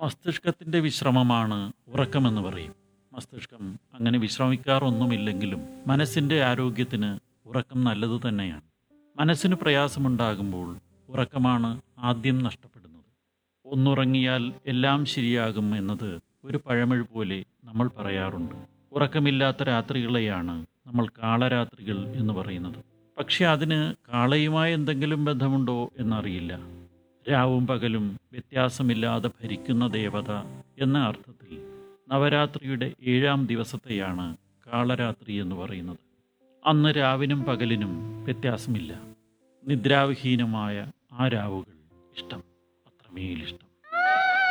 മസ്തിഷ്കത്തിൻ്റെ വിശ്രമമാണ് ഉറക്കമെന്ന് പറയും മസ്തിഷ്കം അങ്ങനെ വിശ്രമിക്കാറൊന്നുമില്ലെങ്കിലും മനസ്സിൻ്റെ ആരോഗ്യത്തിന് ഉറക്കം നല്ലത് തന്നെയാണ് മനസ്സിന് പ്രയാസമുണ്ടാകുമ്പോൾ ഉറക്കമാണ് ആദ്യം നഷ്ടപ്പെടുന്നത് ഒന്നുറങ്ങിയാൽ എല്ലാം ശരിയാകും എന്നത് ഒരു പഴമൊഴി പോലെ നമ്മൾ പറയാറുണ്ട് ഉറക്കമില്ലാത്ത രാത്രികളെയാണ് നമ്മൾ കാളരാത്രികൾ എന്ന് പറയുന്നത് പക്ഷെ അതിന് കാളയുമായി എന്തെങ്കിലും ബന്ധമുണ്ടോ എന്നറിയില്ല രാവും പകലും വ്യത്യാസമില്ലാതെ ഭരിക്കുന്ന ദേവത എന്ന അർത്ഥത്തിൽ നവരാത്രിയുടെ ഏഴാം ദിവസത്തെയാണ് കാളരാത്രി എന്ന് പറയുന്നത് അന്ന് രാവിനും പകലിനും വ്യത്യാസമില്ല നിദ്രാവിഹീനമായ ആ രാവുകൾ ഇഷ്ടം അത്രമേലിഷ്ടം